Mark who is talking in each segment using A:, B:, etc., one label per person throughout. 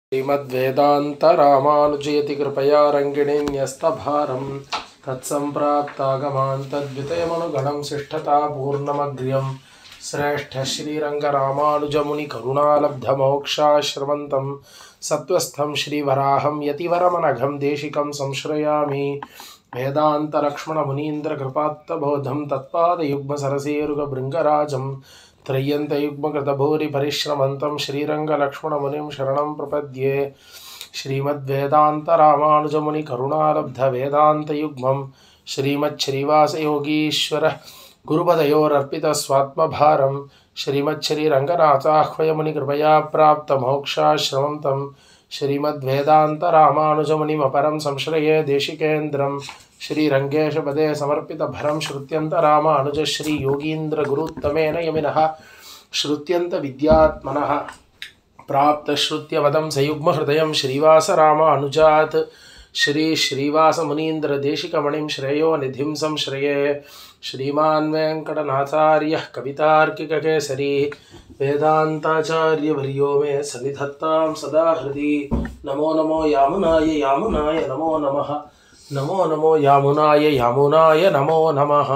A: श्रीमद्वेदान्तरामानुजयति कृपया रङ्गिणीन्यस्तभारं तत्सम्प्राप्तागमान् तद्वितयमनुगणं शिष्ठता पूर्णमग्र्यं श्रेष्ठश्रीरङ्गरामानुजमुनिकरुणालब्धमोक्षाश्रवन्तं सत्त्वस्थं श्रीवराहं यतिवरमनघं देशिकं संश्रयामि वेदान्तलक्ष्मणमुनीन्द्रकृपात्तबोधं तत्पादयुग्मसरसेरुगभृङ्गराजं त्रय्यन्तयुग्मकृतभूरिपरिश्रमन्तं श्रीरङ्गलक्ष्मणमुनिं शरणं प्रपद्ये श्रीमद्वेदान्तरामानुजमुनिकरुणालब्धवेदान्तयुग्मं श्रीमच्छ्रीवासयोगीश्वर गुरुपदयोरर्पितस्वात्मभारं श्रीमच्छ्रीरङ्गनाथाह्वयमुनिकृपया प्राप्तमोक्षाश्रमं तं श्रीमद्वेदान्तरामानुजमुनिमपरं संश्रये देशिकेन्द्रं श्रीरङ्गेशपदे समर्पितभरं श्रुत्यन्तरामानुजश्रीयोगीन्द्रगुरुत्तमेन यमिनः श्रुत्यन्तविद्यात्मनः प्राप्तश्रुत्यवदं सयुग्महृदयं श्रीवासरामानुजात् श्रीश्रीवासमुनीन्द्रदेशिकमणिं श्रेयो निधिं संश्रये श्रीमान् वेङ्कटनाथार्यः कवितार्किककेसरी वेदान्ताचार्यवर्यो मे सन्निधत्तां सदा हृदि नमो नमो यामुनाय यामुनाय नमो नमः नमो नमो यामुनाय यामुनाय नमो நமः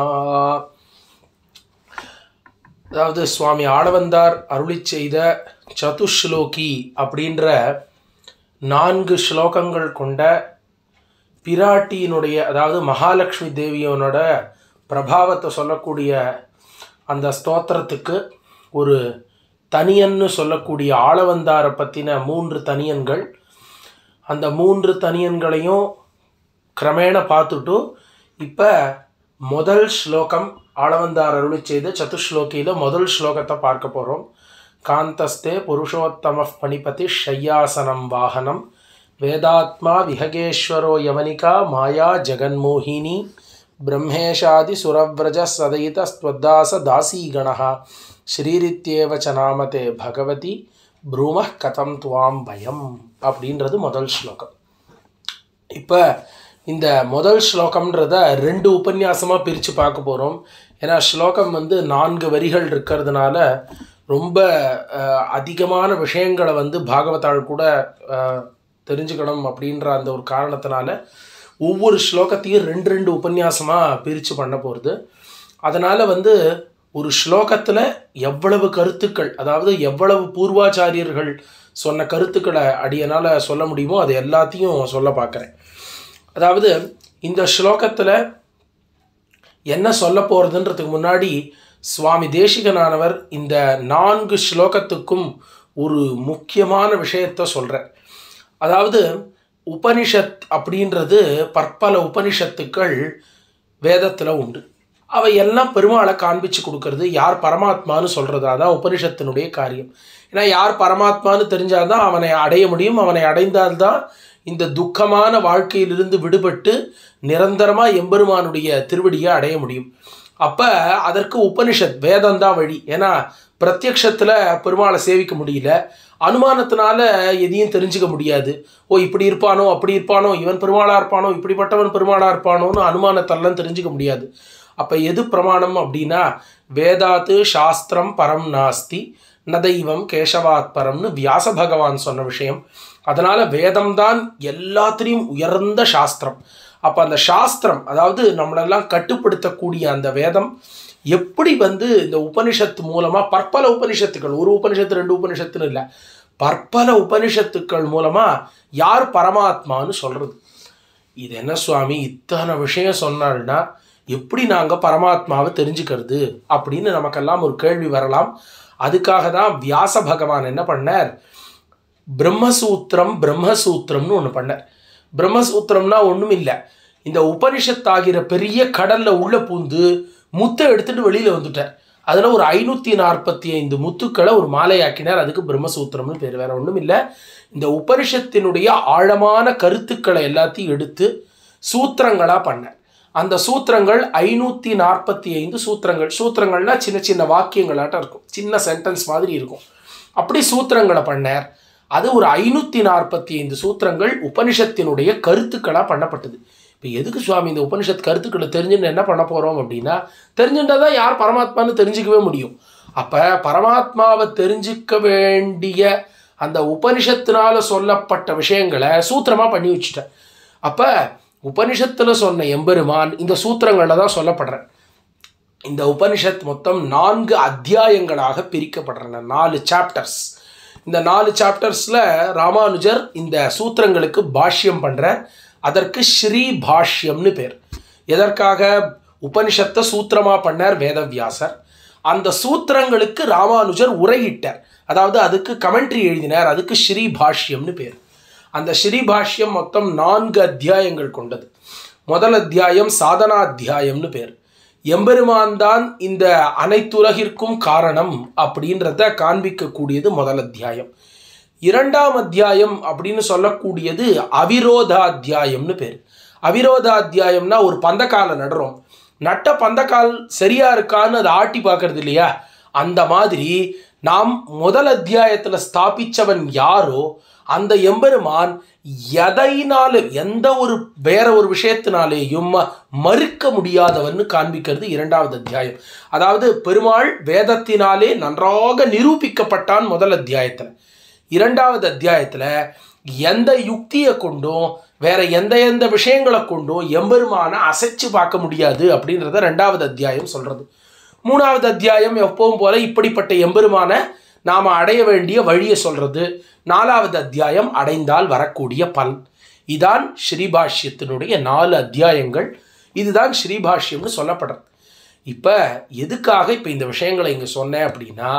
A: அதாவது சுவாமி ஆளவந்தார் அருளி செய்த சதுஸ்லோகி அப்படின்ற நான்கு ஸ்லோகங்கள் கொண்ட பிராட்டியினுடைய அதாவது மகாலட்சுமி தேவியோனோட பிரபாவத்தை சொல்லக்கூடிய அந்த ஸ்தோத்திரத்துக்கு ஒரு தனியன்னு சொல்லக்கூடிய ஆளவந்தாரை பற்றின மூன்று தனியன்கள் அந்த மூன்று தனியன்களையும் கிரமேண பார்த்துட்டு இப்போ முதல் ஸ்லோகம் ஆளவந்தார் அருளி செய்த சதுஸ்லோகியில் முதல் ஸ்லோகத்தை பார்க்க போகிறோம் காந்தஸ்தே புருஷோத்தம பணிபதி ஷய்யாசனம் வாகனம் வேதாத்மா விஹகேஸ்வரோ யவனிகா மாயா ஜெகன்மோகினி பிரம்மேஷாதி சுரவ்ரஜ சதயித ஸ்வத்தாச தாசீகணः ஸ்ரீரித்யேவ ச நாமதே பகவதி ப்ரூம கதம் துவாம் பயம் அப்படின்றது முதல் ஸ்லோகம் இப்போ இந்த முதல் ஸ்லோகம்ன்றத ரெண்டு உபன்யாசமாக பிரித்து பார்க்க போகிறோம் ஏன்னா ஸ்லோகம் வந்து நான்கு வரிகள் இருக்கிறதுனால ரொம்ப அஹ், அதிகமான விஷயங்களை வந்து பாகவதாள் கூட அஹ், தெரிஞ்சுக்கணும் அப்படின்ற அந்த ஒரு காரணத்தினால ஒவ்வொரு ஸ்லோகத்தையும் ரெண்டு ரெண்டு உபன்யாசமாக பிரித்து பண்ண போகிறது அதனால் வந்து ஒரு ஸ்லோகத்தில் எவ்வளவு கருத்துக்கள் அதாவது எவ்வளவு பூர்வாச்சாரியர்கள் சொன்ன கருத்துக்களை அடியனால் சொல்ல முடியுமோ அது எல்லாத்தையும் சொல்ல பார்க்குறேன் அதாவது இந்த ஸ்லோகத்தில் என்ன சொல்ல போகிறதுன்றதுக்கு முன்னாடி சுவாமி தேசிகனானவர் இந்த நான்கு ஸ்லோகத்துக்கும் ஒரு முக்கியமான விஷயத்தை சொல்கிறார் அதாவது உபனிஷத் அப்படின்றது பற்பல உபனிஷத்துக்கள் வேதத்தில் உண்டு அவை எல்லாம் பெருமாளை காண்பிச்சு கொடுக்கறது யார் பரமாத்மான்னு சொல்கிறது அதான் உபனிஷத்தினுடைய காரியம் ஏன்னா யார் பரமாத்மான்னு தெரிஞ்சால்தான் அவனை அடைய முடியும் அவனை அடைந்தால்தான் இந்த துக்கமான வாழ்க்கையிலிருந்து விடுபட்டு நிரந்தரமாக எம்பெருமானுடைய திருவடியை அடைய முடியும் அப்போ அதற்கு உபனிஷத் வேதம் தான் வழி ஏன்னா பிரத்யக்ஷத்தில் பெருமாளை சேவிக்க முடியல அனுமானத்தினால எதையும் தெரிஞ்சுக்க முடியாது ஓ இப்படி இருப்பானோ அப்படி இருப்பானோ இவன் பெருமாளாக இருப்பானோ இப்படிப்பட்டவன் பெருமாளாக இருப்பானோன்னு அனுமானத்தெல்லாம் தெரிஞ்சுக்க முடியாது அப்போ எது பிரமாணம் அப்படின்னா வேதாத்து சாஸ்திரம் பரம் நாஸ்தி ந தெய்வம் கேசவாத் பரம்னு வியாச பகவான் சொன்ன விஷயம் அதனால் வேதம்தான் எல்லாத்திலையும் உயர்ந்த சாஸ்திரம் அப்போ அந்த சாஸ்திரம் அதாவது நம்மளெல்லாம் கட்டுப்படுத்தக்கூடிய அந்த வேதம் எப்படி வந்து இந்த உபனிஷத்து மூலமாக பற்பல உபனிஷத்துக்கள் ஒரு உபனிஷத்து ரெண்டு உபனிஷத்துன்னு இல்லை பற்பல உபனிஷத்துக்கள் மூலமாக யார் பரமாத்மான்னு சொல்கிறது இது என்ன சுவாமி இத்தனை விஷயம் சொன்னால்னா எப்படி நாங்கள் பரமாத்மாவை தெரிஞ்சுக்கிறது அப்படின்னு நமக்கெல்லாம் ஒரு கேள்வி வரலாம் அதுக்காக தான் வியாச பகவான் என்ன பண்ணார் பிரம்மசூத்திரம் பிரம்மசூத்திரம்னு ஒன்று பண்ணார் பிரம்மசூத்திரம்னா ஒன்றும் இல்லை இந்த உபனிஷத்தாகிற பெரிய கடலில் உள்ள பூந்து முத்தை எடுத்துட்டு வெளியில் வந்துட்டார் அதில் ஒரு ஐநூற்றி நாற்பத்தி ஐந்து முத்துக்களை ஒரு மாலையாக்கினார் அதுக்கு பிரம்மசூத்திரம்னு பேர் வேற ஒன்றும் இல்லை இந்த உபனிஷத்தினுடைய ஆழமான கருத்துக்களை எல்லாத்தையும் எடுத்து சூத்திரங்களாக பண்ணார் அந்த சூத்திரங்கள் ஐநூற்றி நாற்பத்தி ஐந்து சூத்திரங்கள் சூத்திரங்கள்னா சின்ன சின்ன வாக்கியங்களாட்டம் இருக்கும் சின்ன சென்டென்ஸ் மாதிரி இருக்கும் அப்படி சூத்திரங்களை பண்ணார் அது ஒரு ஐநூற்றி நாற்பத்தி ஐந்து சூத்திரங்கள் உபனிஷத்தினுடைய கருத்துக்களாக பண்ணப்பட்டது இப்போ எதுக்கு சுவாமி இந்த உபனிஷத் கருத்துக்களை தெரிஞ்சுன்னு என்ன பண்ண போகிறோம் அப்படின்னா தெரிஞ்சுட்டா தான் யார் பரமாத்மான்னு தெரிஞ்சுக்கவே முடியும் அப்போ பரமாத்மாவை தெரிஞ்சுக்க வேண்டிய அந்த உபனிஷத்தினால சொல்லப்பட்ட விஷயங்களை சூத்திரமாக பண்ணி வச்சுட்டேன் அப்போ உபனிஷத்தில் சொன்ன எம்பெருமான் இந்த சூத்திரங்களில் தான் சொல்லப்படுறேன் இந்த உபனிஷத் மொத்தம் நான்கு அத்தியாயங்களாக பிரிக்கப்படுறன நாலு சாப்டர்ஸ் இந்த நாலு சாப்டர்ஸில் ராமானுஜர் இந்த சூத்திரங்களுக்கு பாஷ்யம் பண்ணுறார் அதற்கு ஸ்ரீ பாஷ்யம்னு பேர் எதற்காக உபனிஷத்தை சூத்திரமாக பண்ணார் வேதவியாசர் அந்த சூத்திரங்களுக்கு ராமானுஜர் உரையிட்டார் அதாவது அதுக்கு கமெண்ட்ரி எழுதினார் அதுக்கு ஸ்ரீ பாஷ்யம்னு பேர் அந்த ஸ்ரீ பாஷ்யம் மொத்தம் நான்கு அத்தியாயங்கள் கொண்டது முதல் அத்தியாயம் சாதனாத்தியாயம்னு பேர் எம்பெருமான் தான் இந்த அனைத்துலகிற்கும் காரணம் அப்படின்றத காண்பிக்கக்கூடியது முதல் அத்தியாயம் இரண்டாம் அத்தியாயம் அப்படின்னு சொல்லக்கூடியது அவிரோதாத்தியாயம்னு பேர் அவிரோதாத்தியாயம்னா ஒரு பந்தக்காலை நடுறோம் நட்ட பந்தக்கால் சரியா இருக்கான்னு அதை ஆட்டி பார்க்கறது இல்லையா அந்த மாதிரி நாம் முதல் அத்தியாயத்தில் ஸ்தாபிச்சவன் யாரோ அந்த எம்பெருமான் எதைனால எந்த ஒரு வேற ஒரு விஷயத்தினாலேயும் மறுக்க முடியாதவன்னு காண்பிக்கிறது இரண்டாவது அத்தியாயம் அதாவது பெருமாள் வேதத்தினாலே நன்றாக நிரூபிக்கப்பட்டான் முதல் அத்தியாயத்தில் இரண்டாவது அத்தியாயத்தில் எந்த யுக்தியை கொண்டும் வேற எந்த எந்த விஷயங்களை கொண்டும் எம்பெருமான அசைச்சு பார்க்க முடியாது அப்படின்றத ரெண்டாவது அத்தியாயம் சொல்றது மூணாவது அத்தியாயம் எப்பவும் போல இப்படிப்பட்ட எம்பெருமான நாம் அடைய வேண்டிய வழியை சொல்றது நாலாவது அத்தியாயம் அடைந்தால் வரக்கூடிய பலன் இதான் ஸ்ரீபாஷ்யத்தினுடைய நாலு அத்தியாயங்கள் இதுதான் ஸ்ரீபாஷ்யம்னு சொல்லப்படுறது இப்போ எதுக்காக இப்போ இந்த விஷயங்களை இங்கே சொன்னேன் அப்படின்னா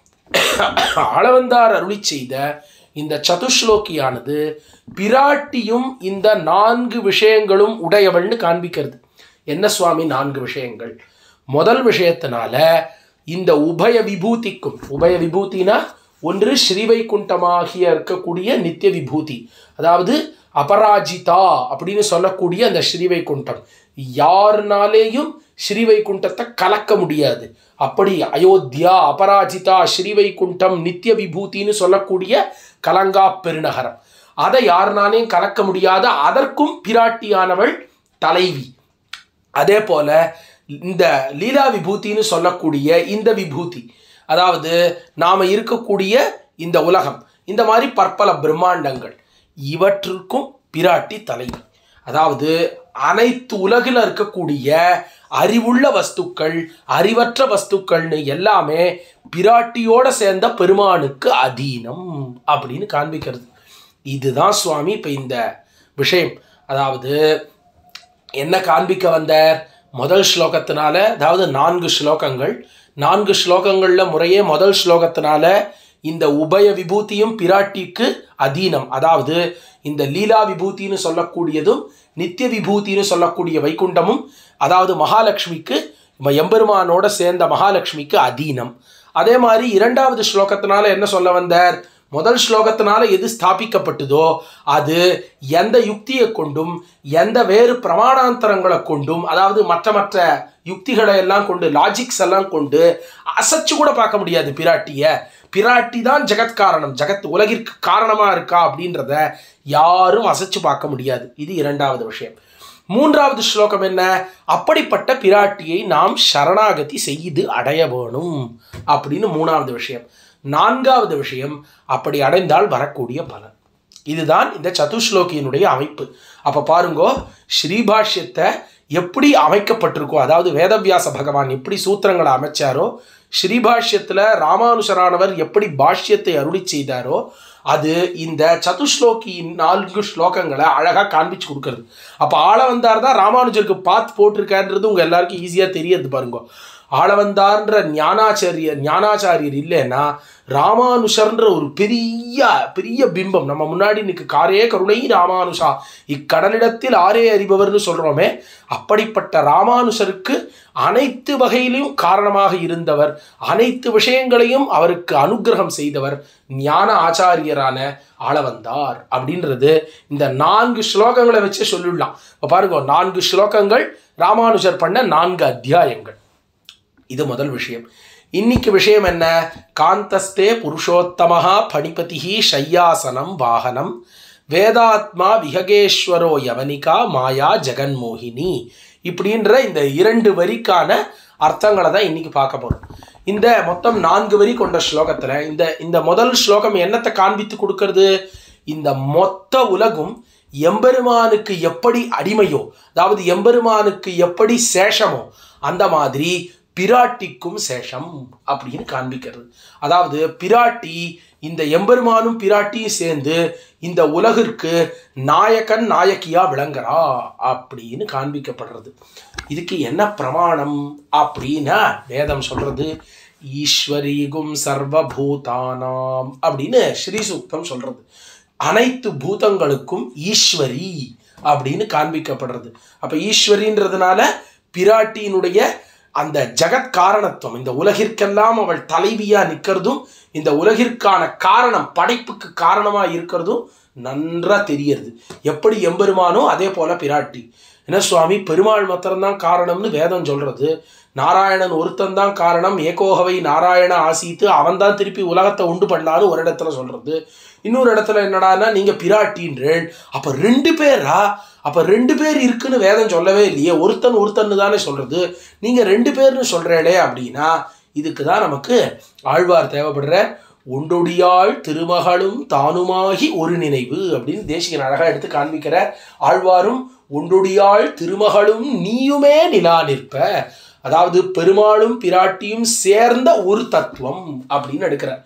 A: ஆளவந்தார் அருளி செய்த இந்த சதுஸ்லோக்கியானது பிராட்டியும் இந்த நான்கு விஷயங்களும் உடையவள்னு காண்பிக்கிறது என்ன சுவாமி நான்கு விஷயங்கள் முதல் விஷயத்தினால இந்த உபய விபூதிக்கும் உபய விபூதினா ஒன்று ஸ்ரீவைகுண்டமாகிய இருக்கக்கூடிய நித்திய விபூதி அதாவது அபராஜிதா அப்படின்னு சொல்லக்கூடிய அந்த ஸ்ரீவைகுண்டம் யாருனாலேயும் ஸ்ரீவைகுண்டத்தை கலக்க முடியாது அப்படி அயோத்தியா அபராஜிதா ஸ்ரீவைகுண்டம் நித்திய விபூதின்னு சொல்லக்கூடிய கலங்கா பெருநகரம் அதை யாருனாலையும் கலக்க முடியாத அதற்கும் பிராட்டியானவள் தலைவி அதே போல இந்த லீலா விபூதின்னு சொல்லக்கூடிய இந்த விபூதி அதாவது நாம் இருக்கக்கூடிய இந்த உலகம் இந்த மாதிரி பற்பல பிரம்மாண்டங்கள் இவற்றுக்கும் பிராட்டி தலைவி அதாவது அனைத்து உலகில் இருக்கக்கூடிய அறிவுள்ள வஸ்துக்கள் அறிவற்ற வஸ்துக்கள்னு எல்லாமே பிராட்டியோட சேர்ந்த பெருமானுக்கு அதீனம் அப்படின்னு காண்பிக்கிறது இதுதான் சுவாமி இப்போ இந்த விஷயம் அதாவது என்ன காண்பிக்க வந்தார் முதல் ஸ்லோகத்தினால அதாவது நான்கு ஸ்லோகங்கள் நான்கு ஸ்லோகங்களில் முறையே முதல் ஸ்லோகத்தினால இந்த உபய விபூதியும் பிராட்டிக்கு அதீனம் அதாவது இந்த லீலா விபூதின்னு சொல்லக்கூடியதும் நித்திய விபூதின்னு சொல்லக்கூடிய வைகுண்டமும் அதாவது மகாலட்சுமிக்கு எம்பெருமானோட சேர்ந்த மகாலட்சுமிக்கு அதீனம் அதே மாதிரி இரண்டாவது ஸ்லோகத்தினால என்ன சொல்ல வந்தார் முதல் ஸ்லோகத்தினால எது ஸ்தாபிக்கப்பட்டதோ அது எந்த யுக்தியை கொண்டும் எந்த வேறு பிரமாணாந்தரங்களை கொண்டும் அதாவது மற்ற மற்ற யுக்திகளை எல்லாம் கொண்டு லாஜிக்ஸ் எல்லாம் கொண்டு அசைச்சு கூட பார்க்க முடியாது பிராட்டிய பிராட்டி தான் ஜெகத் காரணம் ஜெகத் உலகிற்கு காரணமாக இருக்கா அப்படின்றத யாரும் அசைச்சு பார்க்க முடியாது இது இரண்டாவது விஷயம் மூன்றாவது ஸ்லோகம் என்ன அப்படிப்பட்ட பிராட்டியை நாம் சரணாகதி செய்து அடைய வேணும் அப்படின்னு மூணாவது விஷயம் நான்காவது விஷயம் அப்படி அடைந்தால் வரக்கூடிய பலன் இதுதான் இந்த சதுஸ்லோகியினுடைய அமைப்பு அப்போ பாருங்கோ ஸ்ரீபாஷ்யத்தை எப்படி அமைக்கப்பட்டிருக்கோ அதாவது வேதவியாச பகவான் எப்படி சூத்திரங்களை அமைச்சாரோ ஸ்ரீபாஷ்யத்தில் ராமானுஷரானவர் எப்படி பாஷ்யத்தை அருளி செய்தாரோ அது இந்த சதுஸ்லோகியின் நான்கு ஸ்லோகங்களை அழகாக காண்பிச்சு கொடுக்கறது அப்போ ஆள வந்தார் தான் ராமானுஜருக்கு பார்த்து போட்டிருக்காருன்றது உங்கள் எல்லாருக்கும் ஈஸியாக தெரியாது பாருங்க ஆளவந்தார்ன்ற ஞானாச்சாரியர் ஞானாச்சாரியர் இல்லைன்னா ராமானுஷர்ன்ற ஒரு பெரிய பெரிய பிம்பம் நம்ம முன்னாடி இன்னைக்கு காரே கருணை ராமானுஷா இக்கடலிடத்தில் ஆரே அறிபவர்னு சொல்கிறோமே அப்படிப்பட்ட ராமானுஷருக்கு அனைத்து வகையிலும் காரணமாக இருந்தவர் அனைத்து விஷயங்களையும் அவருக்கு அனுகிரகம் செய்தவர் ஞான ஆச்சாரியரான ஆளவந்தார் அப்படின்றது இந்த நான்கு ஸ்லோகங்களை வச்சு சொல்லிடலாம் இப்போ பாருங்க நான்கு ஸ்லோகங்கள் ராமானுஜர் பண்ண நான்கு அத்தியாயங்கள் இது முதல் விஷயம் இன்னைக்கு விஷயம் என்ன காந்தஸ்தே புருஷோத்தமஹா பணிபதிஹி ஷையாசனம் வாகனம் வேதாத்மா விஹகேஸ்வரோ யவனிகா மாயா ஜெகன்மோகினி இப்படின்ற இந்த இரண்டு வரிக்கான அர்த்தங்களை தான் இன்னைக்கு பார்க்க போறோம் இந்த மொத்தம் நான்கு வரி கொண்ட ஸ்லோகத்துல இந்த இந்த முதல் ஸ்லோகம் என்னத்தை காண்பித்து கொடுக்கிறது இந்த மொத்த உலகும் எம்பெருமானுக்கு எப்படி அடிமையோ அதாவது எம்பெருமானுக்கு எப்படி சேஷமோ அந்த மாதிரி பிராட்டிக்கும் சேஷம் அப்படின்னு காண்பிக்கிறது அதாவது பிராட்டி இந்த எம்பெருமானும் பிராட்டியும் சேர்ந்து இந்த உலகிற்கு நாயகன் நாயகியா விளங்குறா அப்படின்னு காண்பிக்கப்படுறது இதுக்கு என்ன பிரமாணம் அப்படின்னா வேதம் சொல்றது ஈஸ்வரீகும் சர்வபூதானாம் அப்படின்னு ஸ்ரீ சூக்தம் சொல்றது அனைத்து பூதங்களுக்கும் ஈஸ்வரி அப்படின்னு காண்பிக்கப்படுறது அப்ப ஈஸ்வரின்றதுனால பிராட்டியினுடைய அந்த ஜகத் காரணத்துவம் இந்த உலகிற்கெல்லாம் அவள் தலைவியா நிற்கிறதும் இந்த உலகிற்கான காரணம் படைப்புக்கு காரணமா இருக்கிறதும் நன்றா தெரியறது எப்படி எம்பெருமானோ அதே போல பிராட்டி என்ன சுவாமி பெருமாள் மாத்திரம்தான் காரணம்னு வேதம் சொல்றது நாராயணன் ஒருத்தன் தான் காரணம் ஏகோகவை நாராயண ஆசித்து அவன் தான் திருப்பி உலகத்தை உண்டு பண்ணான்னு ஒரு இடத்துல சொல்றது இன்னொரு இடத்துல என்னடான்னா நீங்க பிராட்டின்றேன் அப்ப ரெண்டு பேரா அப்ப ரெண்டு பேர் இருக்குன்னு வேதம் சொல்லவே இல்லையே ஒருத்தன் ஒருத்தன்னு தானே சொல்றது நீங்க ரெண்டு பேர்னு சொல்றேளே அப்படின்னா இதுக்கு தான் நமக்கு ஆழ்வார் தேவைப்படுற ஒண்டொடியாள் திருமகளும் தானுமாகி ஒரு நினைவு அப்படின்னு தேசிகன் அழகா எடுத்து காண்பிக்கிற ஆழ்வாரும் ஒண்டொடியாள் திருமகளும் நீயுமே நிலா நிற்ப அதாவது பெருமாளும் பிராட்டியும் சேர்ந்த ஒரு தத்துவம் அப்படின்னு எடுக்கிறார்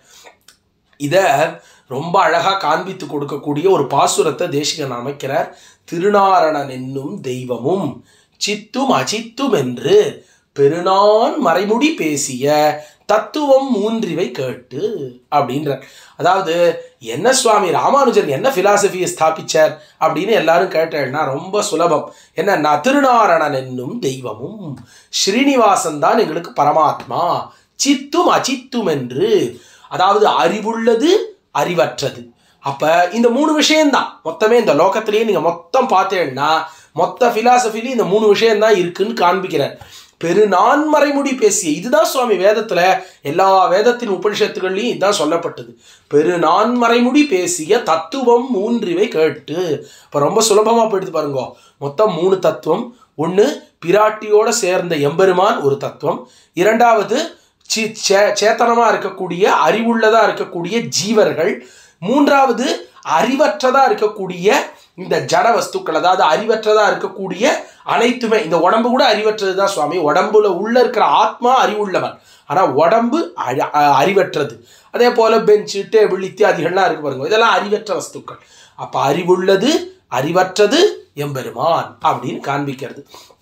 A: இத ரொம்ப அழகா காண்பித்து கொடுக்கக்கூடிய ஒரு பாசுரத்தை தேசிகன் அமைக்கிறார் திருநாரணன் என்னும் தெய்வமும் சித்தும் அச்சித்தும் என்று பெருநான் மறைமுடி பேசிய தத்துவம் மூன்றிவை கேட்டு அப்படின்றார் அதாவது என்ன சுவாமி ராமானுஜர் என்ன பிலாசபியை ஸ்தாபிச்சார் அப்படின்னு எல்லாரும் கேட்டேன்னா ரொம்ப சுலபம் என்ன நான் திருநாரணன் என்னும் தெய்வமும் ஸ்ரீனிவாசன் தான் எங்களுக்கு பரமாத்மா சித்தும் அச்சித்தும் என்று அதாவது அறிவுள்ளது அறிவற்றது அப்ப இந்த மூணு விஷயம்தான் மொத்தமே இந்த லோகத்திலேயே நீங்க மொத்தம் பார்த்தேன்னா மொத்த பிலாசபிலையும் இந்த மூணு விஷயம்தான் இருக்குன்னு காண்பிக்கிறார் பெரு நான்மறைமுடி பேசிய இதுதான் சுவாமி வேதத்துல எல்லா வேதத்தின் உபனிஷத்துகள்லையும் இதுதான் சொல்லப்பட்டது பெரு நான்மறைமுடி பேசிய தத்துவம் மூன்றிவை கேட்டு இப்போ ரொம்ப சுலபமா போயிடுது பாருங்க மொத்தம் மூணு தத்துவம் ஒன்று பிராட்டியோட சேர்ந்த எம்பெருமான் ஒரு தத்துவம் இரண்டாவது சி சே சேத்தனமாக இருக்கக்கூடிய அறிவுள்ளதாக இருக்கக்கூடிய ஜீவர்கள் மூன்றாவது அறிவற்றதாக இருக்கக்கூடிய இந்த ஜட வஸ்துக்கள் அதாவது அறிவற்றதாக இருக்கக்கூடிய அனைத்துமே இந்த உடம்பு கூட அறிவற்றது தான் சுவாமி உடம்புல உள்ள இருக்கிற ஆத்மா அறிவுள்ளவன் ஆனால் உடம்பு அழ- அ- அறிவற்றது அதே போல் பெஞ்சு டேபிள் இத்தியாதிகள்லாம் இருக்கு பாருங்க இதெல்லாம் அறிவற்ற வஸ்துக்கள் அப்போ அறிவுள்ளது அறிவற்றது எம்பெருமான் அப்படின்னு காண்பிக்கிறது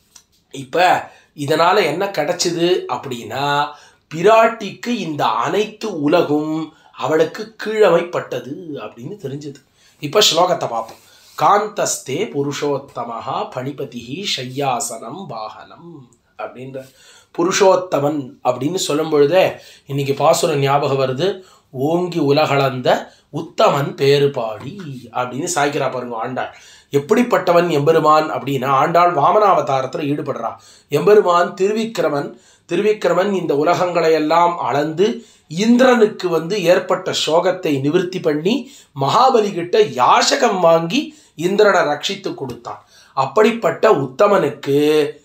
A: இப்போ இதனால் என்ன கிடைச்சிது அப்படின்னா பிராட்டிக்கு இந்த அனைத்து உலகும் அவளுக்கு கீழமைப்பட்டது அப்படின்னு தெரிஞ்சது இப்போ ஸ்லோகத்தை பார்ப்போம் காந்தஸ்தே புருஷோத்தமஹா பணிபதி ஷையாசனம் வாகனம் அப்படின்ற புருஷோத்தமன் அப்படின்னு சொல்லும் பொழுதே இன்னைக்கு பாசுரம் ஞாபகம் வருது ஓங்கி உலகளந்த உத்தமன் பேரு பாடி அப்படின்னு சாய்க்கிறா பாருங்க ஆண்டாள் எப்படிப்பட்டவன் எம்பெருமான் அப்படின்னா ஆண்டாள் வாமனாவதாரத்தில் ஈடுபடுறா எம்பெருமான் திருவிக்கிரமன் திருவிக்கிரமன் இந்த உலகங்களை எல்லாம் அளந்து இந்திரனுக்கு வந்து ஏற்பட்ட சோகத்தை நிவர்த்தி பண்ணி மகாபலி கிட்ட யாசகம் வாங்கி இந்திரனை ரட்சித்து கொடுத்தான் அப்படிப்பட்ட உத்தமனுக்கு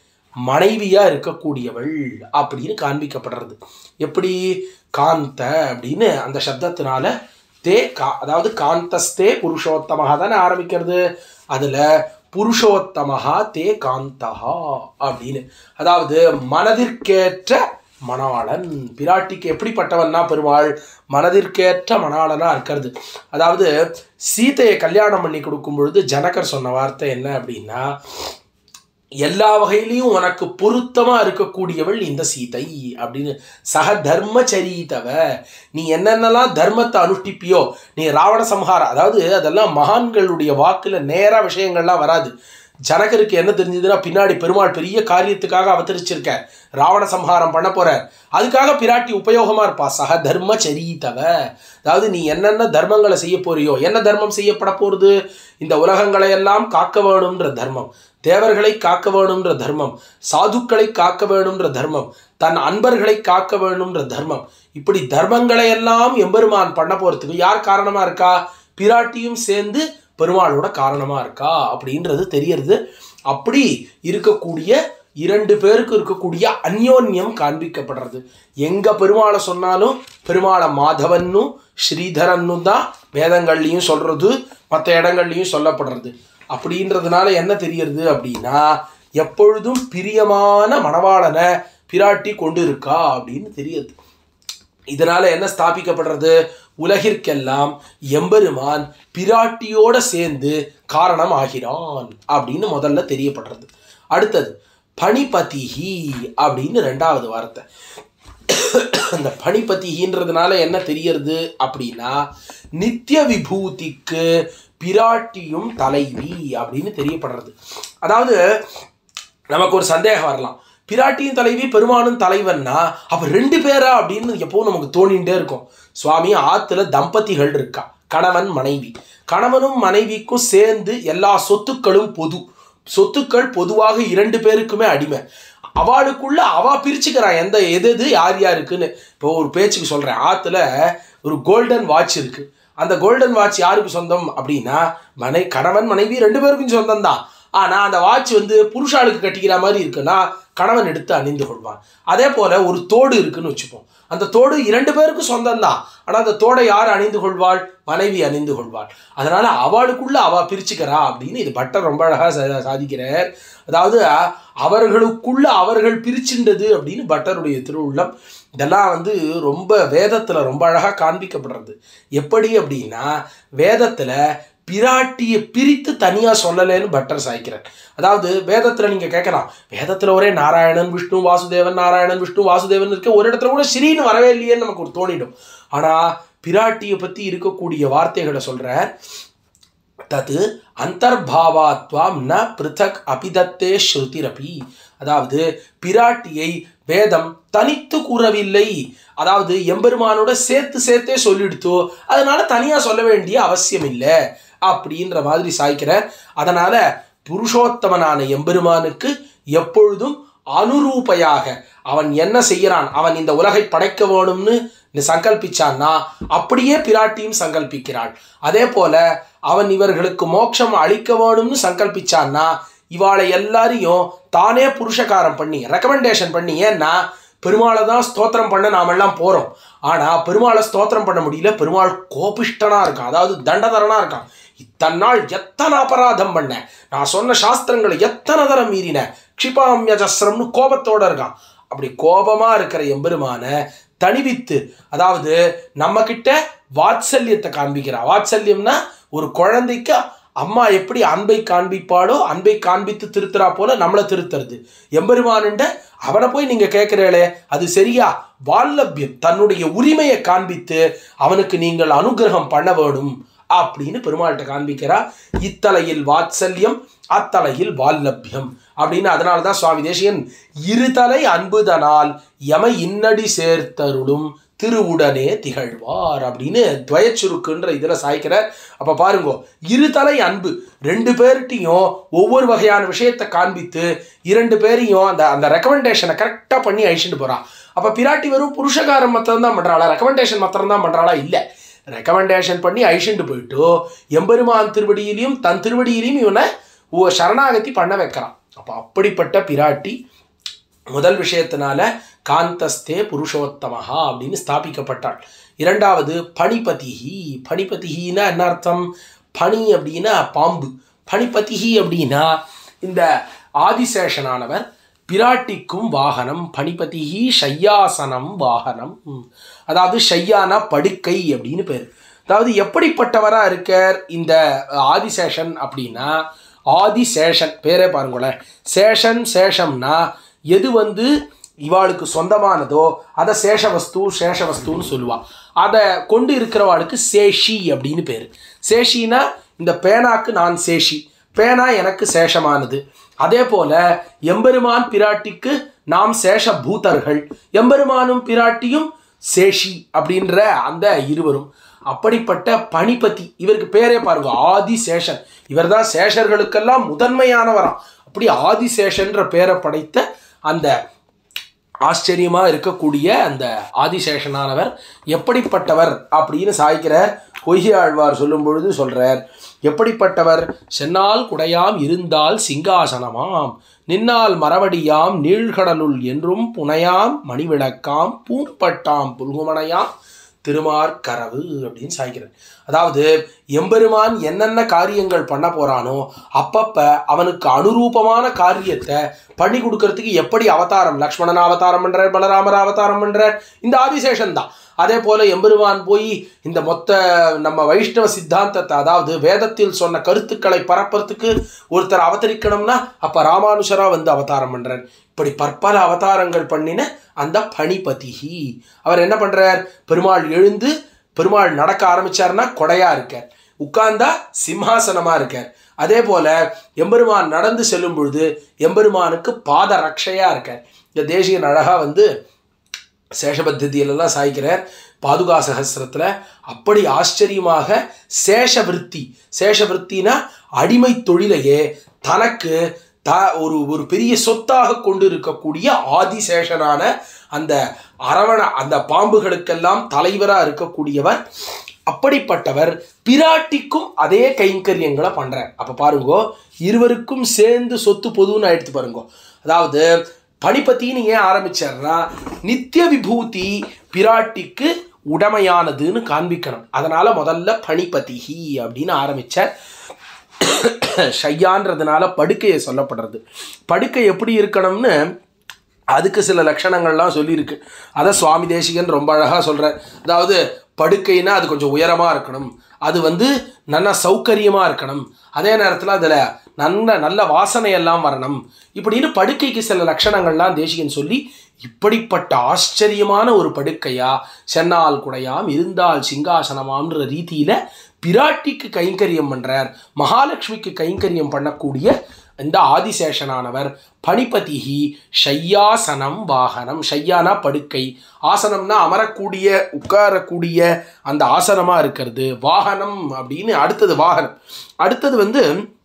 A: மனைவியா இருக்கக்கூடியவள் அப்படின்னு காண்பிக்கப்படுறது எப்படி காந்த அப்படின்னு அந்த சப்தத்தினால தே கா அதாவது காந்தஸ்தே புருஷோத்தமஹா தானே ஆரம்பிக்கிறது அதுல புருஷோத்தமஹா தே காந்தஹா அப்படின்னு அதாவது மனதிற்கேற்ற மணாளன் பிராட்டிக்கு எப்படிப்பட்டவன்னா பெருமாள் மனதிற்கேற்ற மணாளனா இருக்கிறது அதாவது சீதையை கல்யாணம் பண்ணி கொடுக்கும் பொழுது ஜனகர் சொன்ன வார்த்தை என்ன அப்படின்னா எல்லா வகையிலையும் உனக்கு பொருத்தமா இருக்கக்கூடியவள் இந்த சீதை அப்படின்னு சக தர்மச்சரீதவ நீ என்னென்னலாம் தர்மத்தை அனுஷ்டிப்பியோ நீ ராவண சம்ஹாரம் அதாவது அதெல்லாம் மகான்களுடைய வாக்குல நேரா விஷயங்கள்லாம் வராது ஜனகருக்கு என்ன தெரிஞ்சதுன்னா பின்னாடி பெருமாள் பெரிய காரியத்துக்காக அவதரிச்சிருக்க ராவண சம்ஹாரம் பண்ண போற அதுக்காக பிராட்டி உபயோகமா இருப்பா சக தர்ம சரீதவ அதாவது நீ என்னென்ன தர்மங்களை செய்ய போறியோ என்ன தர்மம் செய்யப்பட போறது இந்த உலகங்களை எல்லாம் காக்க வேணும்ன்ற தர்மம் தேவர்களை காக்க வேணும்ன்ற தர்மம் சாதுக்களை காக்க வேணும்ன்ற தர்மம் தன் அன்பர்களை காக்க வேணும்ன்ற தர்மம் இப்படி தர்மங்களை எல்லாம் எம்பெருமான் பண்ண போறதுக்கு யார் காரணமா இருக்கா பிராட்டியும் சேர்ந்து பெருமாளோட காரணமா இருக்கா அப்படின்றது தெரியறது அப்படி இருக்கக்கூடிய இரண்டு பேருக்கு இருக்கக்கூடிய அந்யோன்யம் காண்பிக்கப்படுறது எங்க பெருமாளை சொன்னாலும் பெருமாளை மாதவன்னும் ஸ்ரீதரன்னும் தான் வேதங்கள்லையும் சொல்றது மற்ற இடங்கள்லையும் சொல்லப்படுறது அப்படின்றதுனால என்ன தெரியறது அப்படின்னா எப்பொழுதும் பிரியமான மணவாளனை பிராட்டி கொண்டு இருக்கா அப்படின்னு தெரியுது இதனால என்ன ஸ்தாபிக்கப்படுறது உலகிற்கெல்லாம் எம்பெருமான் பிராட்டியோட சேர்ந்து காரணம் ஆகிறான் அப்படின்னு முதல்ல தெரியப்படுறது அடுத்தது பணிபதிஹி அப்படின்னு ரெண்டாவது வார்த்தை அந்த பணிபதிகின்றதுனால என்ன தெரியறது அப்படின்னா நித்திய விபூதிக்கு பிராட்டியும் தலைவி அப்படின்னு தெரியப்படுறது அதாவது நமக்கு ஒரு சந்தேகம் வரலாம் பிராட்டியும் தலைவி பெருமானும் தலைவன்னா அப்ப ரெண்டு பேரா அப்படின்னு எப்பவும் நமக்கு தோணிகிட்டே இருக்கும் சுவாமி ஆத்துல தம்பதிகள் இருக்கா கணவன் மனைவி கணவனும் மனைவிக்கும் சேர்ந்து எல்லா சொத்துக்களும் பொது சொத்துக்கள் பொதுவாக இரண்டு பேருக்குமே அடிமை அவளுக்குள்ள அவ பிரிச்சுக்கிறா எந்த எது எது யார் யாருக்குன்னு இப்போ ஒரு பேச்சுக்கு சொல்றேன் ஆத்துல ஒரு கோல்டன் வாட்ச் இருக்கு அந்த கோல்டன் வாட்ச் யாருக்கு சொந்தம் அப்படின்னா மனை கணவன் மனைவி ரெண்டு பேருக்கும் சொந்தம் தான் ஆனால் அந்த வாட்ச் வந்து புருஷாளுக்கு கட்டிக்கிற மாதிரி இருக்குன்னா கணவன் எடுத்து அணிந்து கொள்வான் அதே போல் ஒரு தோடு இருக்குன்னு வச்சுப்போம் அந்த தோடு இரண்டு பேருக்கும் சொந்தம் தான் ஆனால் அந்த தோடை யார் அணிந்து கொள்வாள் மனைவி அணிந்து கொள்வாள் அதனால் அவளுக்குள்ள அவ பிரிச்சுக்கிறா அப்படின்னு இது பட்டர் ரொம்ப அழகாக சாதிக்கிறார் அதாவது அவர்களுக்குள்ள அவர்கள் பிரிச்சுண்டது அப்படின்னு பட்டருடைய திருவுள்ளம் இதெல்லாம் வந்து ரொம்ப வேதத்தில் ரொம்ப அழகாக காண்பிக்கப்படுறது எப்படி அப்படின்னா வேதத்தில் பிராட்டியை பிரித்து தனியாக சொல்லலைன்னு பட்டர் சாய்க்கிறார் அதாவது வேதத்தில் நீங்கள் கேட்கலாம் வேதத்தில் ஒரே நாராயணன் விஷ்ணு வாசுதேவன் நாராயணன் விஷ்ணு வாசுதேவன் இருக்க ஒரு இடத்துல கூட ஸ்ரீன்னு வரவே இல்லையேன்னு நமக்கு ஒரு தோணிடும் ஆனால் பிராட்டியை பற்றி இருக்கக்கூடிய வார்த்தைகளை சொல்கிறார் தது அந்தர்பாவாத்வாம் ந பிருத்தக் அபிதத்தே ஸ்ருதிரபி அதாவது பிராட்டியை வேதம் தனித்து கூறவில்லை அதாவது எம்பெருமானோட சேர்த்து சேர்த்தே சொல்லிடுத்தோ அதனால தனியாக சொல்ல வேண்டிய அவசியம் இல்லை அப்படின்ற மாதிரி சாய்க்கிறார் அதனால புருஷோத்தமனான எம்பெருமானுக்கு எப்பொழுதும் அனுரூபையாக அவன் என்ன செய்கிறான் அவன் இந்த உலகை படைக்க வேணும்னு சங்கல்பிச்சான்னா அப்படியே பிராட்டியும் சங்கல்பிக்கிறாள் அதே போல அவன் இவர்களுக்கு மோட்சம் அளிக்க வேணும்னு சங்கல்பிச்சான்னா இவாளை எல்லாரையும் தானே புருஷகாரம் பண்ணி ரெக்கமெண்டேஷன் பண்ணி ஏன்னா பெருமாளை தான் ஸ்தோத்திரம் பண்ண நாமெல்லாம் போகிறோம் ஆனால் பெருமாளை ஸ்தோத்திரம் பண்ண முடியல பெருமாள் கோபிஷ்டனாக இருக்கான் அதாவது தண்டதரனாக இருக்கான் இத்தனை நாள் எத்தனை அபராதம் பண்ண நான் சொன்ன சாஸ்திரங்களை எத்தனை தரம் மீறின க்ஷிபாமியஜஸ்ரம்னு கோபத்தோட இருக்கான் அப்படி கோபமாக இருக்கிற எம்பெருமான தணிவித்து அதாவது நம்ம கிட்ட வாத்சல்யத்தை காண்பிக்கிறா வாத்சல்யம்னா ஒரு குழந்தைக்கு அம்மா எப்படி அன்பை காண்பிப்பாளோ அன்பை காண்பித்து திருத்துறா போல நம்மளை திருத்துறது எம்பெருமானுண்ட அவனை போய் நீங்க கேட்கிறீங்களே அது சரியா வால்லபியம் தன்னுடைய உரிமையை காண்பித்து அவனுக்கு நீங்கள் அனுகிரகம் பண்ண வேணும் அப்படின்னு பெருமாள்கிட்ட காண்பிக்கிறா இத்தலையில் வாத்சல்யம் அத்தலையில் வால்லபியம் அப்படின்னு அதனால தான் சுவாமி தேசியன் இருதலை அன்புதனால் யம இன்னடி சேர்த்தருளும் திருவுடனே திகழ்வார் அப்படின்னு துவயச்சுருக்குன்ற இதில் சாய்க்கிறார் அப்போ பாருங்க இருதலை அன்பு ரெண்டு பேர்கிட்டையும் ஒவ்வொரு வகையான விஷயத்தை காண்பித்து இரண்டு பேரையும் அந்த அந்த ரெக்கமெண்டேஷனை கரெக்டாக பண்ணி அழிச்சுட்டு போகிறான் அப்போ பிராட்டி வெறும் புருஷகாரம் மாத்திரம் தான் பண்ணுறாளா ரெக்கமெண்டேஷன் மாத்திரம் தான் பண்ணுறாளா இல்லை ரெக்கமெண்டேஷன் பண்ணி அழிச்சுட்டு போயிட்டு எம்பெருமான் திருவடியிலையும் தன் திருவடியிலையும் இவனை ஓ சரணாகதி பண்ண வைக்கிறான் அப்போ அப்படிப்பட்ட பிராட்டி முதல் விஷயத்தினால காந்தஸ்தே புருஷோத்தமஹா அப்படின்னு ஸ்தாபிக்கப்பட்டாள் இரண்டாவது பணிபதிஹி பணிபதிஹின்னா என்ன அர்த்தம் பனி அப்படின்னா பாம்பு பணிபதிஹி அப்படின்னா இந்த ஆதிசேஷனானவர் பிராட்டிக்கும் வாகனம் பணிபதிஹி ஷையாசனம் வாகனம் அதாவது ஷையானா படுக்கை அப்படின்னு பேர் அதாவது எப்படிப்பட்டவராக இருக்கார் இந்த ஆதிசேஷன் அப்படின்னா ஆதிசேஷன் பேரே பாருங்களேன் சேஷன் சேஷம்னா எது வந்து இவாளுக்கு சொந்தமானதோ அதை சேஷவஸ்து சேஷவஸ்துன்னு சொல்லுவா அதை கொண்டு இருக்கிறவாளுக்கு சேஷி அப்படின்னு பேர் சேஷினா இந்த பேனாக்கு நான் சேஷி பேனா எனக்கு சேஷமானது அதே போல எம்பெருமான் பிராட்டிக்கு நாம் சேஷ பூதர்கள் எம்பெருமானும் பிராட்டியும் சேஷி அப்படின்ற அந்த இருவரும் அப்படிப்பட்ட பணிபதி இவருக்கு பேரே பாருங்க ஆதிசேஷன் இவர் தான் சேஷர்களுக்கெல்லாம் முதன்மையானவராம் அப்படி ஆதிசேஷன்ற பேரை படைத்த அந்த ஆச்சரியமாக இருக்கக்கூடிய அந்த ஆதிசேஷனானவர் எப்படிப்பட்டவர் அப்படின்னு சாய்க்கிறார் பொய்கை ஆழ்வார் சொல்லும் பொழுது சொல்றார் எப்படிப்பட்டவர் சென்னால் குடையாம் இருந்தால் சிங்காசனமாம் நின்னால் மரவடியாம் நீழ்கடலுள் என்றும் புனையாம் மணிவிளக்காம் பூம்பட்டாம் புல்குமனையாம் திருமார்கரவு அப்படின்னு சாய்க்கிறார் அதாவது எம்பெருமான் என்னென்ன காரியங்கள் பண்ண போறானோ அப்பப்ப அவனுக்கு அனுரூபமான காரியத்தை பண்ணி கொடுக்கறதுக்கு எப்படி அவதாரம் லக்ஷ்மணன் அவதாரம் பண்றார் பலராமர் அவதாரம் பண்றார் இந்த ஆதிசேஷன் தான் அதே போல எம்பெருமான் போய் இந்த மொத்த நம்ம வைஷ்ணவ சித்தாந்தத்தை அதாவது வேதத்தில் சொன்ன கருத்துக்களை பரப்புறதுக்கு ஒருத்தர் அவதரிக்கணும்னா அப்ப ராமானுஷரா வந்து அவதாரம் பண்றார் இப்படி பற்பல அவதாரங்கள் பண்ணின அந்த பணிபதிஹி அவர் என்ன பண்றார் பெருமாள் எழுந்து பெருமாள் நடக்க ஆரம்பிச்சார்னா கொடையா இருக்கார் உட்கார்ந்தா சிம்ஹாசனமா இருக்கார் அதே போல எம்பெருமான் நடந்து செல்லும் பொழுது எம்பெருமானுக்கு பாத ரக்ஷையா இருக்கார் இந்த தேசியன் அழகா வந்து சேஷபத்ததியிலெல்லாம் சாய்க்கிறார் பாதுகா சகசிரத்தில் அப்படி ஆச்சரியமாக சேஷவிருத்தி சேஷவிருத்தினா அடிமை தொழிலையே தனக்கு த ஒரு ஒரு பெரிய சொத்தாக கொண்டு இருக்கக்கூடிய ஆதிசேஷனான அந்த அரவண அந்த பாம்புகளுக்கெல்லாம் தலைவராக இருக்கக்கூடியவர் அப்படிப்பட்டவர் பிராட்டிக்கும் அதே கைங்கரியங்களை பண்றார் அப்ப பாருங்கோ இருவருக்கும் சேர்ந்து சொத்து பொதுன்னு எடுத்து பாருங்கோ அதாவது பணிபத்தின்னு ஏன் ஆரம்பிச்சார்னா நித்திய விபூதி பிராட்டிக்கு உடமையானதுன்னு காண்பிக்கணும் அதனால முதல்ல பணிபதிஹி அப்படின்னு ஆரம்பிச்சார் ஷையான்றதுனால படுக்கையை சொல்லப்படுறது படுக்கை எப்படி இருக்கணும்னு அதுக்கு சில லட்சணங்கள்லாம் சொல்லியிருக்கு அதை சுவாமி தேசிகன் ரொம்ப அழகாக சொல்கிறார் அதாவது படுக்கைனா அது கொஞ்சம் உயரமாக இருக்கணும் அது வந்து நல்ல சௌகரியமாக இருக்கணும் அதே நேரத்தில் அதில் நல்ல நல்ல வாசனையெல்லாம் வரணும் இப்படின்னு படுக்கைக்கு சில லட்சணங்கள்லாம் தேசிகன் சொல்லி இப்படிப்பட்ட ஆச்சரியமான ஒரு படுக்கையா சென்னால் குடையாம் இருந்தால் சிங்காசனமாம்ன்ற ரீதியில் பிராட்டிக்கு கைங்கரியம் பண்ணுறார் மகாலட்சுமிக்கு கைங்கரியம் பண்ணக்கூடிய இந்த ஆதிசேஷனானவர் பணிபதிஹி ஷையாசனம் வாகனம் ஷையானா படுக்கை ஆசனம்னா அமரக்கூடிய உட்காரக்கூடிய அந்த ஆசனமாக இருக்கிறது வாகனம் அப்படின்னு அடுத்தது வாகனம் அடுத்தது வந்து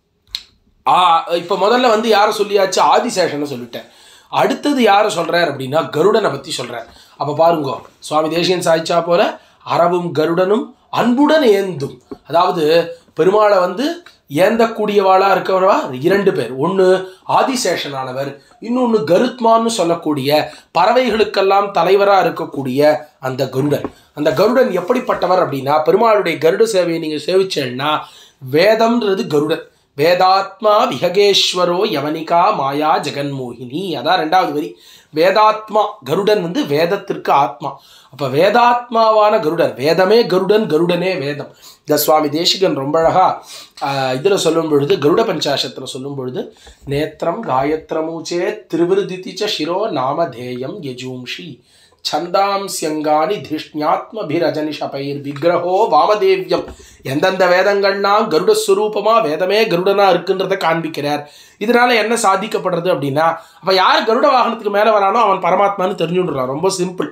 A: இப்போ முதல்ல வந்து யாரை சொல்லியாச்சு ஆதிசேஷனை சொல்லிட்டேன் அடுத்தது யாரை சொல்கிறார் அப்படின்னா கருடனை பற்றி சொல்கிறார் அப்போ பாருங்க சுவாமி தேசியன் சாய்ச்சா போல அறவும் கருடனும் அன்புடன் ஏந்தும் அதாவது பெருமாளை வந்து ஏந்தக்கூடியவாளா இருக்கிறவா இரண்டு பேர் ஒன்று ஆதிசேஷனானவர் இன்னொன்று கருத்மான்னு சொல்லக்கூடிய பறவைகளுக்கெல்லாம் தலைவராக இருக்கக்கூடிய அந்த கருடன் அந்த கருடன் எப்படிப்பட்டவர் அப்படின்னா பெருமாளுடைய கருட சேவையை நீங்கள் சேவிச்சேன்னா வேதம்ன்றது கருடன் வேதாத்மா விஹகேஸ்வரோ யவனிகா மாயா ஜெகன்மோகினி அதான் ரெண்டாவது வரி வேதாத்மா கருடன் வந்து வேதத்திற்கு ஆத்மா அப்போ வேதாத்மாவான கருடன் வேதமே கருடன் கருடனே வேதம் இந்த சுவாமி தேசிகன் ரொம்ப அழகா இதில் சொல்லும் பொழுது கருட பஞ்சாசத்தில் சொல்லும் பொழுது நேத்திரம் காயத்ரமூச்சே திருவிருதிச்ச சிரோ நாமதேயம் யஜூம்ஷி சந்தாம்சியங்கானி திஷ்ஞாத்மபிரஜனிஷபைர் விக்கிரகோ வாமதேவியம் எந்தெந்த வேதங்கள்லாம் கருட ஸ்வரூபமா வேதமே கருடனா இருக்குன்றத காண்பிக்கிறார் இதனால என்ன சாதிக்கப்படுறது அப்படின்னா அப்ப யார் கருட வாகனத்துக்கு மேல வரானோ அவன் பரமாத்மான்னு தெரிஞ்சுடுறான் ரொம்ப சிம்பிள்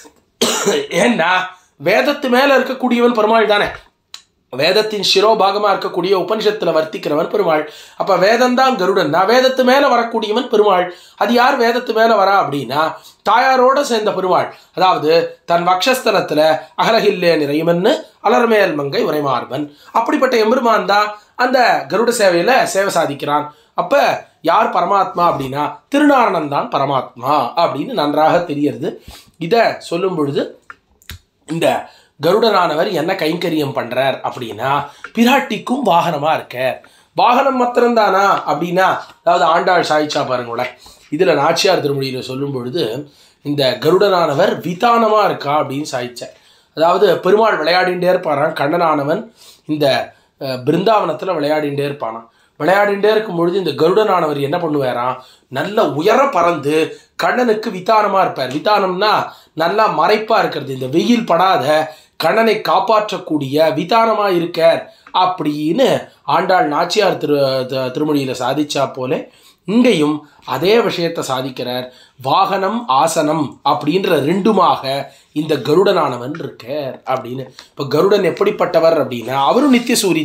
A: ஏன்னா வேதத்து மேல இருக்கக்கூடியவன் பெருமாள் தானே வேதத்தின் சிரோபாகமாக இருக்கக்கூடிய உபனிஷத்தில் வர்த்திக்கிறவன் பெருமாள் அப்போ வேதம் தான் கருடன் நான் வேதத்து மேலே வரக்கூடியவன் பெருமாள் அது யார் வேதத்து மேலே வரா அப்படின்னா தாயாரோட சேர்ந்த பெருமாள் அதாவது தன் வக்ஷஸ்தலத்தில் அகலகில்லே நிறையுமன்னு அலர்மேல் மங்கை உரைமார்பன் அப்படிப்பட்ட எம்பெருமான் தான் அந்த கருட சேவையில் சேவை சாதிக்கிறான் அப்போ யார் பரமாத்மா அப்படின்னா திருநாரணன் தான் பரமாத்மா அப்படின்னு நன்றாக தெரியறது இதை சொல்லும் பொழுது இந்த கருடனானவர் என்ன கைங்கரியம் பண்றார் அப்படின்னா பிராட்டிக்கும் வாகனமா இருக்க வாகனம் மாத்திரம்தானா அப்படின்னா அதாவது ஆண்டாள் சாய்ச்சா பாருங்களேன் இதுல நாச்சியார் திருமொழியில சொல்லும் பொழுது இந்த கருடனானவர் விதானமா இருக்கா அப்படின்னு சாய்ச்சார் அதாவது பெருமாள் விளையாடிண்டே இருப்பாரான் கண்ணனானவன் இந்த பிருந்தாவனத்தில் விளையாடிண்டே இருப்பானான் விளையாடிண்டே இருக்கும் பொழுது இந்த கருடனானவர் என்ன பண்ணுவாராம் நல்ல உயர பறந்து கண்ணனுக்கு விதானமாக இருப்பார் விதானம்னா நல்லா மறைப்பாக இருக்கிறது இந்த வெயில் படாத கண்ணனை காப்பாற்றக்கூடிய விதானமாக இருக்கார் அப்படின்னு ஆண்டாள் நாச்சியார் திரு திருமொழியில் சாதிச்சா போல இங்கேயும் அதே விஷயத்தை சாதிக்கிறார் வாகனம் ஆசனம் அப்படின்ற ரெண்டுமாக இந்த கருடனானவன் இருக்கார் அப்படின்னு இப்போ கருடன் எப்படிப்பட்டவர் அப்படின்னா அவரும் நித்திய சூரி தான்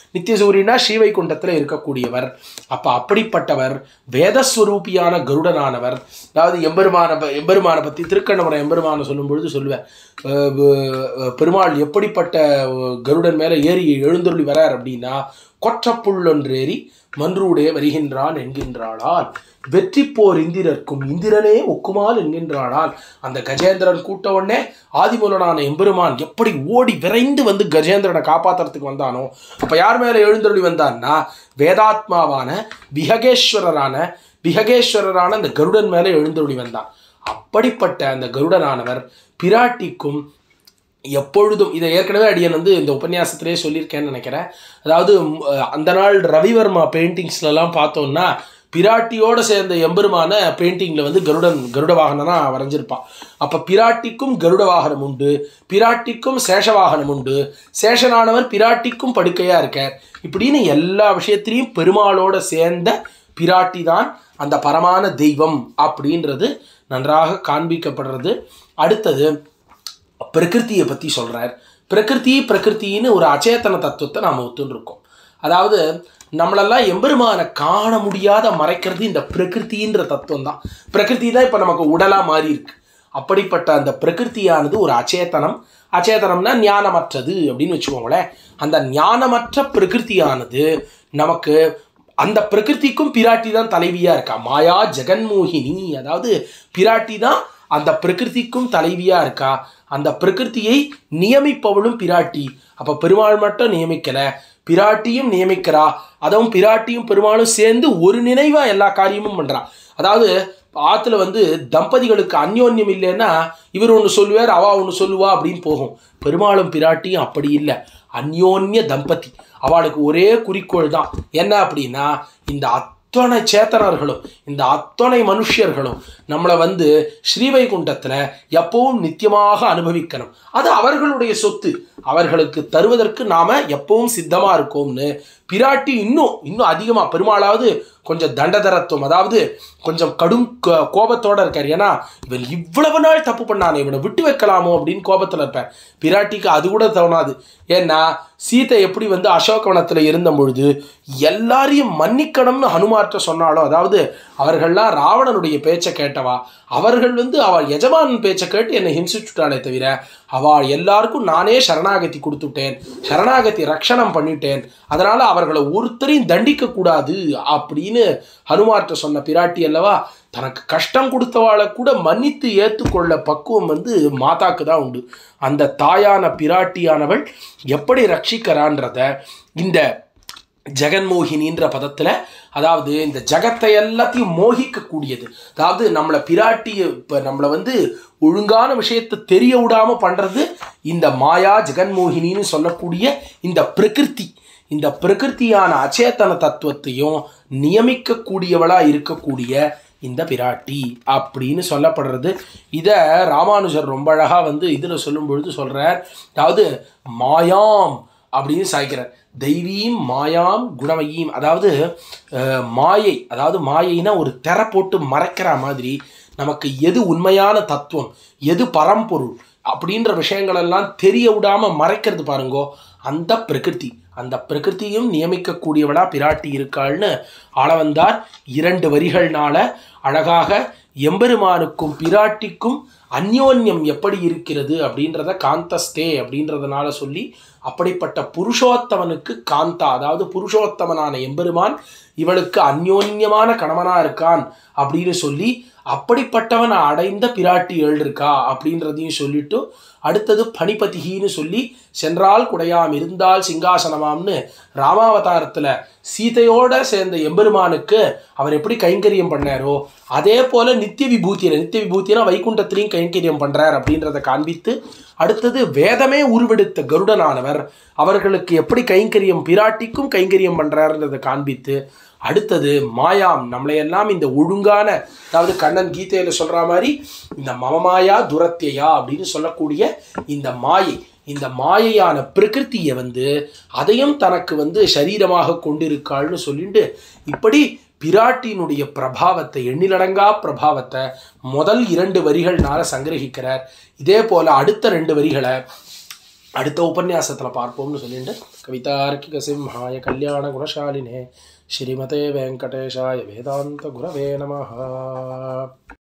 A: நித்திய சூரியனா ஸ்ரீவைகுண்டத்தில் இருக்கக்கூடியவர் அப்போ அப்படிப்பட்டவர் வேதஸ்வரூபியான கருடனானவர் அதாவது எம்பெருமான ப- எம்பெருமானை பற்றி திருக்கண்ணபுரம் எம்பெருமானை சொல்லும் பொழுது சொல்லுவேன் அஹ் வ- பெருமாள் எப்படிப்பட்ட கருடன் மேலே ஏறி எழுந்தருளி வரார் அப்படின்னா கொற்றப்புள்ளொன்றேறி மன்றூடே வருகின்றான் என்கின்றாளால் வெற்றி போர் இந்திரர்க்கும் இந்திரனே ஒக்குமால் என்கின்றாளால் அந்த கஜேந்திரன் கூட்ட உடனே ஆதிமூலனான எம்பெருமான் எப்படி ஓடி விரைந்து வந்து கஜேந்திரனை காப்பாத்துறதுக்கு வந்தானோ அப்ப யார் மேல எழுந்தருளி வந்தான்னா வேதாத்மாவான விஹகேஸ்வரரான விஹகேஸ்வரரான அந்த கருடன் மேல எழுந்தருளி வந்தான் அப்படிப்பட்ட அந்த கருடனானவர் பிராட்டிக்கும் எப்பொழுதும் இதை ஏற்கனவே அடியன் வந்து இந்த உபன்யாசத்திலே சொல்லியிருக்கேன்னு நினைக்கிறேன் அதாவது ம், அஹ், அந்த நாள் ரவிவர்மா பெயிண்டிங்ஸ்லலாம் பார்த்தோம்னா பிராட்டியோட சேர்ந்த எம்பெருமான பெயிண்டிங்கில் வந்து கருடன் கருட வாகனம்னா வரைஞ்சிருப்பான் அப்போ பிராட்டிக்கும் கருட வாகனம் உண்டு பிராட்டிக்கும் சேஷ வாகனம் உண்டு சேஷனானவர் பிராட்டிக்கும் படுக்கையாக இருக்கார் இப்படின்னு எல்லா விஷயத்திலையும் பெருமாளோட சேர்ந்த பிராட்டி தான் அந்த பரமான தெய்வம் அப்படின்றது நன்றாக காண்பிக்கப்படுறது அடுத்தது பிரகிருதியை பற்றி சொல்கிறார் பிரகிருதி பிரகிருத்தின்னு ஒரு அச்சேதன தத்துவத்தை நாம் ஒத்துன்னு இருக்கோம் அதாவது நம்மளெல்லாம் எம்பெருமானை காண முடியாத மறைக்கிறது இந்த பிரகிருத்தின்ற தத்துவம் தான் பிரகிருதி தான் இப்போ நமக்கு உடலாக மாறி இருக்கு அப்படிப்பட்ட அந்த பிரகிருதியானது ஒரு அச்சேதனம் அச்சேதனம்னா ஞானமற்றது அப்படின்னு வச்சுக்கோங்களேன் அந்த ஞானமற்ற பிரகிருதியானது நமக்கு அந்த பிரகிருதிக்கும் பிராட்டி தான் தலைவியா இருக்கா மாயா ஜெகன்மோகினி அதாவது பிராட்டி தான் அந்த பிரகிருதிக்கும் தலைவியா இருக்கா அந்த பிரகிருதியை நியமிப்பவளும் பிராட்டி அப்ப பெருமாள் மட்டும் நியமிக்கல பிராட்டியும் நியமிக்கிறா அதுவும் பிராட்டியும் பெருமாளும் சேர்ந்து ஒரு நினைவா எல்லா காரியமும் பண்றா அதாவது ஆத்துல வந்து தம்பதிகளுக்கு அந்யோன்யம் இல்லைன்னா இவர் ஒன்று சொல்லுவார் அவ ஒன்று சொல்லுவா அப்படின்னு போகும் பெருமாளும் பிராட்டியும் அப்படி இல்லை அந்யோன்ய தம்பதி அவளுக்கு ஒரே குறிக்கோள் தான் என்ன அப்படின்னா இந்த அத்தனை சேத்தனர்களும் இந்த அத்தனை மனுஷர்களும் நம்மளை வந்து ஸ்ரீவைகுண்டத்தில் எப்பவும் நித்தியமாக அனுபவிக்கணும் அது அவர்களுடைய சொத்து அவர்களுக்கு தருவதற்கு நாம எப்பவும் சித்தமாக இருக்கோம்னு பிராட்டி இன்னும் இன்னும் அதிகமாக பெருமாளாவது கொஞ்சம் தண்டதரத்துவம் அதாவது கொஞ்சம் கடும் கோ- கோபத்தோட இருக்கார் ஏன்னா இவன் இவ்வளவு நாள் தப்பு பண்ணானே இவனை விட்டு வைக்கலாமோ அப்படின்னு கோபத்தில் இருப்பார் பிராட்டிக்கு அது கூட தோணாது ஏன்னா சீதை எப்படி வந்து அசோகவனத்தில் இருந்த பொழுது எல்லாரையும் மன்னிக்கணும்னு ஹனுமார்ட்ட சொன்னாலும் அதாவது அவர்கள்லாம் ராவணனுடைய பேச்சை கேட்டவா அவர்கள் வந்து அவள் எஜமானன் பேச்சை கேட்டு என்னை ஹிம்சிச்சுட்டாளே தவிர அவள் எல்லாருக்கும் நானே சரணாகதி கொடுத்துட்டேன் சரணாகதி ரக்ஷணம் பண்ணிட்டேன் அதனால அவர்களை ஒருத்தரையும் தண்டிக்க கூடாது அப்படின்னு ஹனுமார்ட்ட சொன்ன பிராட்டி அல்லவா தனக்கு கஷ்டம் கொடுத்தவாளை கூட மன்னித்து ஏற்றுக்கொள்ள பக்குவம் வந்து மாதாக்கு தான் உண்டு அந்த தாயான பிராட்டியானவள் எப்படி ரட்சிக்கிறான்றத இந்த ஜெகன்மோகினின்ற பதத்தில் அதாவது இந்த ஜகத்தை எல்லாத்தையும் மோகிக்கக்கூடியது அதாவது நம்மளை பிராட்டி இப்போ நம்மளை வந்து ஒழுங்கான விஷயத்தை தெரிய விடாம பண்ணுறது இந்த மாயா ஜெகன்மோகினின்னு சொல்லக்கூடிய இந்த பிரகிருதி இந்த பிரகிருதியான அச்சேதன தத்துவத்தையும் நியமிக்கக்கூடியவளாக இருக்கக்கூடிய இந்த பிராட்டி அப்படின்னு சொல்லப்படுறது இதை ராமானுஜர் ரொம்ப அழகாக வந்து இதில் சொல்லும் பொழுது சொல்கிறார் அதாவது மாயாம் அப்படின்னு சாய்க்கிறார் தெய்வீம் மாயாம் குணமயீம் அதாவது அஹ், மாயை அதாவது மாயைனா ஒரு திரை போட்டு மறைக்கிற மாதிரி நமக்கு எது உண்மையான தத்துவம் எது பரம்பொருள் அப்படின்ற விஷயங்களெல்லாம் தெரிய விடாம மறைக்கிறது பாருங்கோ அந்த பிரகிருதி அந்த பிரகிருதியும் நியமிக்கக்கூடியவளா பிராட்டி இருக்காள்னு ஆளவந்தார் இரண்டு வரிகள்னால அழகாக எம்பெருமானுக்கும் பிராட்டிக்கும் அந்யோன்யம் எப்படி இருக்கிறது அப்படின்றத காந்தஸ்தே அப்படின்றதுனால சொல்லி அப்படிப்பட்ட புருஷோத்தமனுக்கு காந்தா அதாவது புருஷோத்தமனான எம்பெருமான் இவளுக்கு அந்யோன்யமான கணவனா இருக்கான் அப்படின்னு சொல்லி அப்படிப்பட்டவன் அடைந்த பிராட்டி எழுதிருக்கா அப்படின்றதையும் சொல்லிட்டு அடுத்தது பணிபதிகின்னு சொல்லி சென்றால் குடையாம் இருந்தால் சிங்காசனமாம்னு ராமாவதாரத்தில் சீதையோட சேர்ந்த எம்பெருமானுக்கு அவர் எப்படி கைங்கரியம் பண்ணாரோ அதே போல நித்திய விபூதியில நித்திய விபூதினா வைகுண்டத்திலையும் கைங்கரியம் பண்றார் அப்படின்றத காண்பித்து அடுத்தது வேதமே உருவெடுத்த கருடனானவர் அவர்களுக்கு எப்படி கைங்கரியம் பிராட்டிக்கும் கைங்கரியம் பண்றாருன்றதை காண்பித்து அடுத்தது மாயாம் நம்மளை எல்லாம் இந்த ஒழுங்கான அதாவது கண்ணன் கீதையில சொல்ற மாதிரி இந்த மமமாயா துரத்தியா அப்படின்னு சொல்லக்கூடிய இந்த மாயை இந்த மாயையான பிரகிருத்தியை வந்து அதையும் தனக்கு வந்து சரீரமாக கொண்டிருக்காள்னு சொல்லிட்டு இப்படி பிராட்டியினுடைய பிரபாவத்தை எண்ணிலடங்கா பிரபாவத்தை முதல் இரண்டு வரிகள்னால சங்கிரகிக்கிறார் இதே போல அடுத்த ரெண்டு வரிகளை அடுத்த உபன்யாசத்தில் பார்ப்போம்னு சொல்லிட்டு கவிதார்க்கிக சிம்ஹாய கல்யாண குணசாலினே ஸ்ரீமதே வெங்கடேஷாய வேதாந்த குரவே நமஹா